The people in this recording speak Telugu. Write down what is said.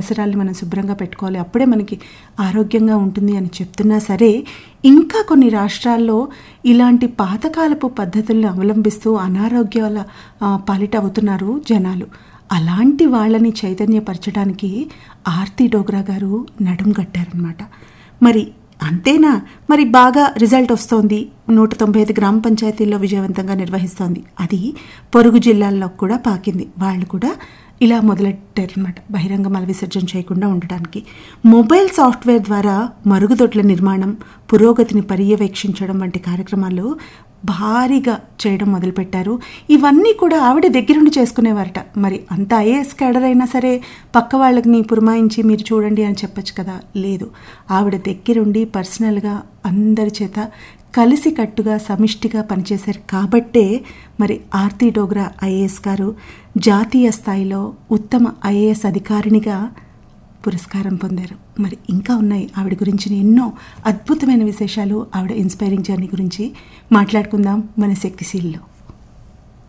పరిసరాల్ని మనం శుభ్రంగా పెట్టుకోవాలి అప్పుడే మనకి ఆరోగ్యంగా ఉంటుంది అని చెప్తున్నా సరే ఇంకా కొన్ని రాష్ట్రాల్లో ఇలాంటి పాతకాలపు పద్ధతులను అవలంబిస్తూ అనారోగ్యాల ఆ, పాలిట అవుతున్నారు జనాలు అలాంటి వాళ్ళని చైతన్యపరచడానికి ఆర్తి డోగ్రా గారు నడుం కట్టారనమాట మరి అంతేనా మరి బాగా రిజల్ట్ వస్తోంది నూట తొంభై ఐదు గ్రామ పంచాయతీల్లో విజయవంతంగా నిర్వహిస్తోంది అది పొరుగు జిల్లాల్లో కూడా పాకింది వాళ్ళు కూడా ఇలా మొదలెట్టారనమాట బహిరంగ మల విసర్జన చేయకుండా ఉండటానికి మొబైల్ సాఫ్ట్వేర్ ద్వారా మరుగుదొడ్ల నిర్మాణం పురోగతిని పర్యవేక్షించడం వంటి కార్యక్రమాలు భారీగా చేయడం మొదలుపెట్టారు ఇవన్నీ కూడా ఆవిడ దగ్గరుండి చేసుకునేవారట మరి అంత ఐఏఎస్ క్యాడర్ అయినా సరే పక్క వాళ్ళని పురమాయించి మీరు చూడండి అని చెప్పొచ్చు కదా లేదు ఆవిడ దగ్గరుండి పర్సనల్గా అందరి చేత కలిసి కట్టుగా సమిష్టిగా పనిచేశారు కాబట్టే మరి ఆర్తి డోగ్రా ఐఏఎస్ గారు జాతీయ స్థాయిలో ఉత్తమ ఐఏఎస్ అధికారినిగా పురస్కారం పొందారు మరి ఇంకా ఉన్నాయి ఆవిడ గురించి ఎన్నో అద్భుతమైన విశేషాలు ఆవిడ ఇన్స్పైరింగ్ జర్నీ గురించి మాట్లాడుకుందాం మన శక్తిశీల్లో